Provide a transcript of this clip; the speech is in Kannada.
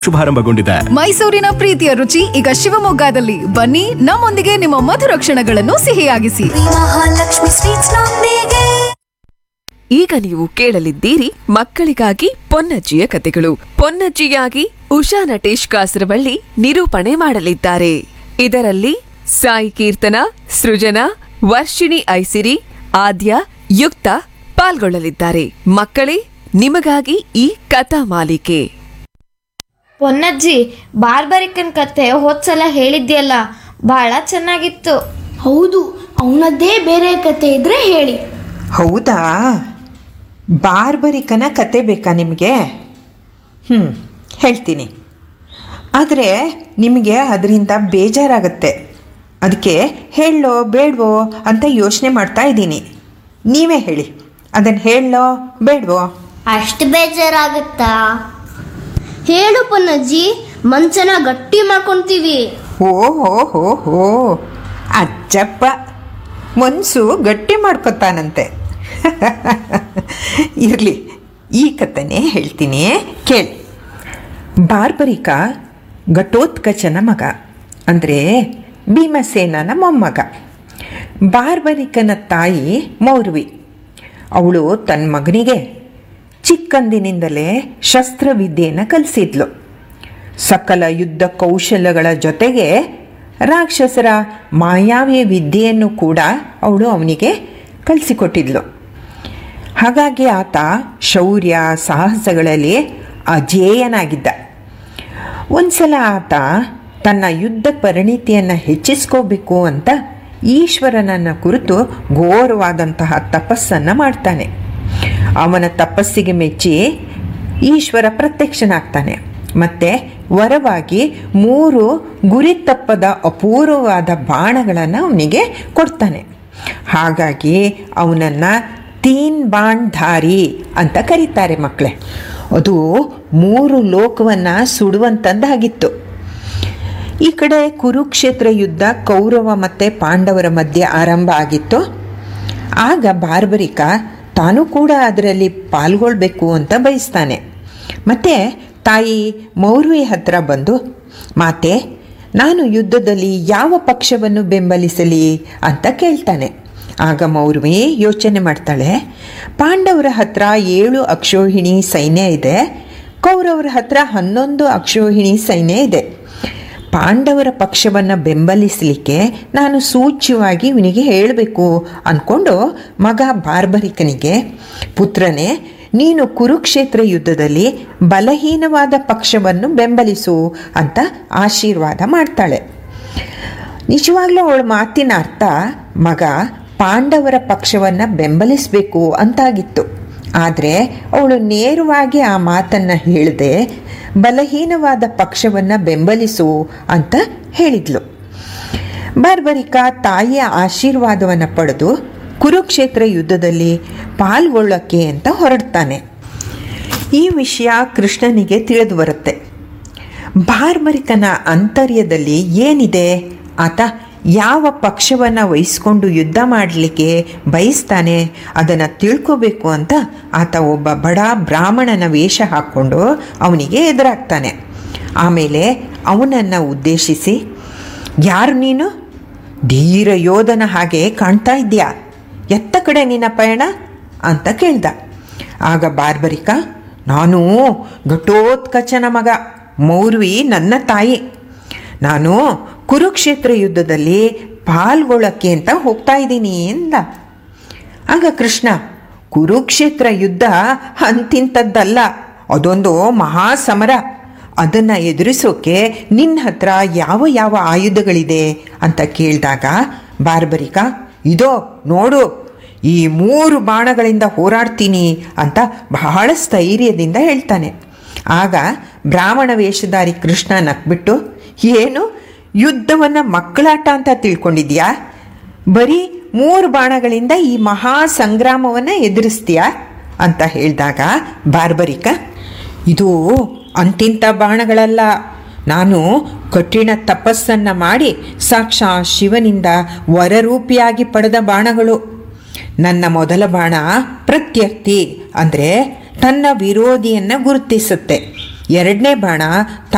ಶುಭಾರಂಭಗೊಂಡಿದೆ ಮೈಸೂರಿನ ಪ್ರೀತಿಯ ರುಚಿ ಈಗ ಶಿವಮೊಗ್ಗದಲ್ಲಿ ಬನ್ನಿ ನಮ್ಮೊಂದಿಗೆ ನಿಮ್ಮ ಮಧುರ ಕ್ಷಣಗಳನ್ನು ಸಿಹಿಯಾಗಿಸಿ ಮಹಾಲಕ್ಷ್ಮಿ ಸ್ವೀಟ್ಸ್ ನೊಂದಿಗೆ ಈಗ ನೀವು ಕೇಳಲಿದ್ದೀರಿ ಮಕ್ಕಳಿಗಾಗಿ ಪೊನ್ನಜ್ಜಿಯ ಕತೆಗಳು ಪೊನ್ನಜ್ಜಿಯಾಗಿ ಉಷಾ ನಟೇಶ್ ಕಾಸರವಳ್ಳಿ ನಿರೂಪಣೆ ಮಾಡಲಿದ್ದಾರೆ ಇದರಲ್ಲಿ ಸಾಯಿ ಕೀರ್ತನ ಸೃಜನಾ ವರ್ಷಿಣಿ ಐಸಿರಿ ಆದ್ಯ ಯುಕ್ತ ಪಾಲ್ಗೊಳ್ಳಲಿದ್ದಾರೆ ಮಕ್ಕಳೇ ನಿಮಗಾಗಿ ಈ ಕಥಾ ಮಾಲಿಕೆ ಪೊನ್ನಜ್ಜಿ ಬಾರ್ಬರಿಕನ್ ಕತೆ ಹೋದ್ಸಲ ಹೇಳಿದ್ಯಲ್ಲ ಬಹಳ ಚೆನ್ನಾಗಿತ್ತು ಹೌದು ಅವನದ್ದೇ ಬೇರೆ ಕತೆ ಇದ್ರೆ ಹೇಳಿ ಹೌದಾ ಬಾರ್ಬರಿಕನ ಕತೆ ಬೇಕಾ ನಿಮಗೆ ಹ್ಞೂ ಹೇಳ್ತೀನಿ ಆದರೆ ನಿಮಗೆ ಅದರಿಂದ ಬೇಜಾರಾಗತ್ತೆ ಅದಕ್ಕೆ ಹೇಳೋ ಬೇಡವೋ ಅಂತ ಯೋಚನೆ ಮಾಡ್ತಾ ಇದ್ದೀನಿ ನೀವೇ ಹೇಳಿ ಅದನ್ನು ಹೇಳೋ ಬೇಡವೋ ಅಷ್ಟು ಬೇಜಾರಾಗುತ್ತಾ ಹೇಳು ಪೊನ್ನಜ್ಜಿ ಮನ್ಸನ ಗಟ್ಟಿ ಮಾಡ್ಕೊಂತೀವಿ ಓ ಹೋ ಹೋ ಹೋ ಅಜ್ಜಪ್ಪ ಮನಸ್ಸು ಗಟ್ಟಿ ಮಾಡ್ಕೊತಾನಂತೆ ಇರಲಿ ಈ ಕಥೆನೇ ಹೇಳ್ತೀನಿ ಕೇಳಿ ಬಾರ್ಬರಿಕ ಘಟೋತ್ಕಚನ ಮಗ ಅಂದರೆ ಭೀಮಸೇನನ ಮೊಮ್ಮಗ ಬಾರ್ಬರಿಕನ ತಾಯಿ ಮೌರ್ವಿ ಅವಳು ತನ್ನ ಮಗನಿಗೆ ಚಿಕ್ಕಂದಿನಿಂದಲೇ ಶಸ್ತ್ರವಿದ್ಯೆಯನ್ನು ಕಲಿಸಿದ್ಲು ಸಕಲ ಯುದ್ಧ ಕೌಶಲ್ಯಗಳ ಜೊತೆಗೆ ರಾಕ್ಷಸರ ಮಾಯಾವಿ ವಿದ್ಯೆಯನ್ನು ಕೂಡ ಅವಳು ಅವನಿಗೆ ಕಲಿಸಿಕೊಟ್ಟಿದ್ಲು ಹಾಗಾಗಿ ಆತ ಶೌರ್ಯ ಸಾಹಸಗಳಲ್ಲಿ ಅಜೇಯನಾಗಿದ್ದ ಒಂದ್ಸಲ ಆತ ತನ್ನ ಯುದ್ಧ ಪರಿಣಿತಿಯನ್ನು ಹೆಚ್ಚಿಸ್ಕೋಬೇಕು ಅಂತ ಈಶ್ವರನನ್ನು ಕುರಿತು ಘೋರವಾದಂತಹ ತಪಸ್ಸನ್ನು ಮಾಡ್ತಾನೆ ಅವನ ತಪಸ್ಸಿಗೆ ಮೆಚ್ಚಿ ಈಶ್ವರ ಪ್ರತ್ಯಕ್ಷನಾಗ್ತಾನೆ ಮತ್ತು ವರವಾಗಿ ಮೂರು ಗುರಿ ತಪ್ಪದ ಅಪೂರ್ವವಾದ ಬಾಣಗಳನ್ನು ಅವನಿಗೆ ಕೊಡ್ತಾನೆ ಹಾಗಾಗಿ ಅವನನ್ನು ತೀನ್ ಬಾಣ್ ಧಾರಿ ಅಂತ ಕರೀತಾರೆ ಮಕ್ಕಳೇ ಅದು ಮೂರು ಲೋಕವನ್ನು ಸುಡುವಂಥದ್ದಾಗಿತ್ತು ಈ ಕಡೆ ಕುರುಕ್ಷೇತ್ರ ಯುದ್ಧ ಕೌರವ ಮತ್ತು ಪಾಂಡವರ ಮಧ್ಯೆ ಆರಂಭ ಆಗಿತ್ತು ಆಗ ಬಾರ್ಬರಿಕ ತಾನು ಕೂಡ ಅದರಲ್ಲಿ ಪಾಲ್ಗೊಳ್ಬೇಕು ಅಂತ ಬಯಸ್ತಾನೆ ಮತ್ತು ತಾಯಿ ಮೌರ್ವಿ ಹತ್ರ ಬಂದು ಮಾತೆ ನಾನು ಯುದ್ಧದಲ್ಲಿ ಯಾವ ಪಕ್ಷವನ್ನು ಬೆಂಬಲಿಸಲಿ ಅಂತ ಕೇಳ್ತಾನೆ ಆಗ ಮೌರ್ವಿ ಯೋಚನೆ ಮಾಡ್ತಾಳೆ ಪಾಂಡವರ ಹತ್ರ ಏಳು ಅಕ್ಷೋಹಿಣಿ ಸೈನ್ಯ ಇದೆ ಕೌರವರ ಹತ್ರ ಹನ್ನೊಂದು ಅಕ್ಷೋಹಿಣಿ ಸೈನ್ಯ ಇದೆ ಪಾಂಡವರ ಪಕ್ಷವನ್ನು ಬೆಂಬಲಿಸಲಿಕ್ಕೆ ನಾನು ಸೂಚ್ಯವಾಗಿ ಇವನಿಗೆ ಹೇಳಬೇಕು ಅಂದ್ಕೊಂಡು ಮಗ ಬಾರ್ಬರಿಕನಿಗೆ ಪುತ್ರನೇ ನೀನು ಕುರುಕ್ಷೇತ್ರ ಯುದ್ಧದಲ್ಲಿ ಬಲಹೀನವಾದ ಪಕ್ಷವನ್ನು ಬೆಂಬಲಿಸು ಅಂತ ಆಶೀರ್ವಾದ ಮಾಡ್ತಾಳೆ ನಿಜವಾಗ್ಲೂ ಅವಳ ಮಾತಿನ ಅರ್ಥ ಮಗ ಪಾಂಡವರ ಪಕ್ಷವನ್ನು ಬೆಂಬಲಿಸಬೇಕು ಅಂತಾಗಿತ್ತು ಆದರೆ ಅವಳು ನೇರವಾಗಿ ಆ ಮಾತನ್ನು ಹೇಳದೆ ಬಲಹೀನವಾದ ಪಕ್ಷವನ್ನು ಬೆಂಬಲಿಸು ಅಂತ ಹೇಳಿದ್ಲು ಬಾರ್ಬರಿಕ ತಾಯಿಯ ಆಶೀರ್ವಾದವನ್ನು ಪಡೆದು ಕುರುಕ್ಷೇತ್ರ ಯುದ್ಧದಲ್ಲಿ ಪಾಲ್ಗೊಳ್ಳೋಕ್ಕೆ ಅಂತ ಹೊರಡ್ತಾನೆ ಈ ವಿಷಯ ಕೃಷ್ಣನಿಗೆ ತಿಳಿದು ಬರುತ್ತೆ ಬಾರ್ಬರಿಕನ ಅಂತರ್ಯದಲ್ಲಿ ಏನಿದೆ ಆತ ಯಾವ ಪಕ್ಷವನ್ನು ವಹಿಸ್ಕೊಂಡು ಯುದ್ಧ ಮಾಡಲಿಕ್ಕೆ ಬಯಸ್ತಾನೆ ಅದನ್ನು ತಿಳ್ಕೋಬೇಕು ಅಂತ ಆತ ಒಬ್ಬ ಬಡ ಬ್ರಾಹ್ಮಣನ ವೇಷ ಹಾಕ್ಕೊಂಡು ಅವನಿಗೆ ಎದುರಾಗ್ತಾನೆ ಆಮೇಲೆ ಅವನನ್ನು ಉದ್ದೇಶಿಸಿ ಯಾರು ನೀನು ಧೀರ ಯೋಧನ ಹಾಗೆ ಕಾಣ್ತಾ ಇದೆಯಾ ಎತ್ತ ಕಡೆ ನಿನ್ನ ಪಯಣ ಅಂತ ಕೇಳ್ದ ಆಗ ಬಾರ್ಬರಿಕ ನಾನು ಘಟೋತ್ಕಚನ ಮಗ ಮೌರ್ವಿ ನನ್ನ ತಾಯಿ ನಾನು ಕುರುಕ್ಷೇತ್ರ ಯುದ್ಧದಲ್ಲಿ ಪಾಲ್ಗೊಳ್ಳಕ್ಕೆ ಅಂತ ಹೋಗ್ತಾ ಇದ್ದೀನಿ ಎಂದ ಆಗ ಕೃಷ್ಣ ಕುರುಕ್ಷೇತ್ರ ಯುದ್ಧ ಅಂತಿಂಥದ್ದಲ್ಲ ಅದೊಂದು ಮಹಾಸಮರ ಅದನ್ನು ಎದುರಿಸೋಕೆ ನಿನ್ನ ಹತ್ರ ಯಾವ ಯಾವ ಆಯುಧಗಳಿದೆ ಅಂತ ಕೇಳಿದಾಗ ಬಾರ್ಬರಿಕ ಇದೋ ನೋಡು ಈ ಮೂರು ಬಾಣಗಳಿಂದ ಹೋರಾಡ್ತೀನಿ ಅಂತ ಬಹಳ ಸ್ಥೈರ್ಯದಿಂದ ಹೇಳ್ತಾನೆ ಆಗ ಬ್ರಾಹ್ಮಣ ವೇಷಧಾರಿ ಕೃಷ್ಣ ನಕ್ಬಿಟ್ಟು ಏನು ಯುದ್ಧವನ್ನು ಮಕ್ಕಳಾಟ ಅಂತ ತಿಳ್ಕೊಂಡಿದ್ಯಾ ಬರೀ ಮೂರು ಬಾಣಗಳಿಂದ ಈ ಮಹಾ ಸಂಗ್ರಾಮವನ್ನು ಎದುರಿಸ್ತೀಯಾ ಅಂತ ಹೇಳಿದಾಗ ಬಾರ್ಬರಿಕ ಇದು ಅಂತಿಂಥ ಬಾಣಗಳಲ್ಲ ನಾನು ಕಠಿಣ ತಪಸ್ಸನ್ನು ಮಾಡಿ ಸಾಕ್ಷಾ ಶಿವನಿಂದ ವರರೂಪಿಯಾಗಿ ಪಡೆದ ಬಾಣಗಳು ನನ್ನ ಮೊದಲ ಬಾಣ ಪ್ರತ್ಯರ್ಥಿ ಅಂದರೆ ತನ್ನ ವಿರೋಧಿಯನ್ನು ಗುರುತಿಸುತ್ತೆ ಎರಡನೇ ಬಾಣ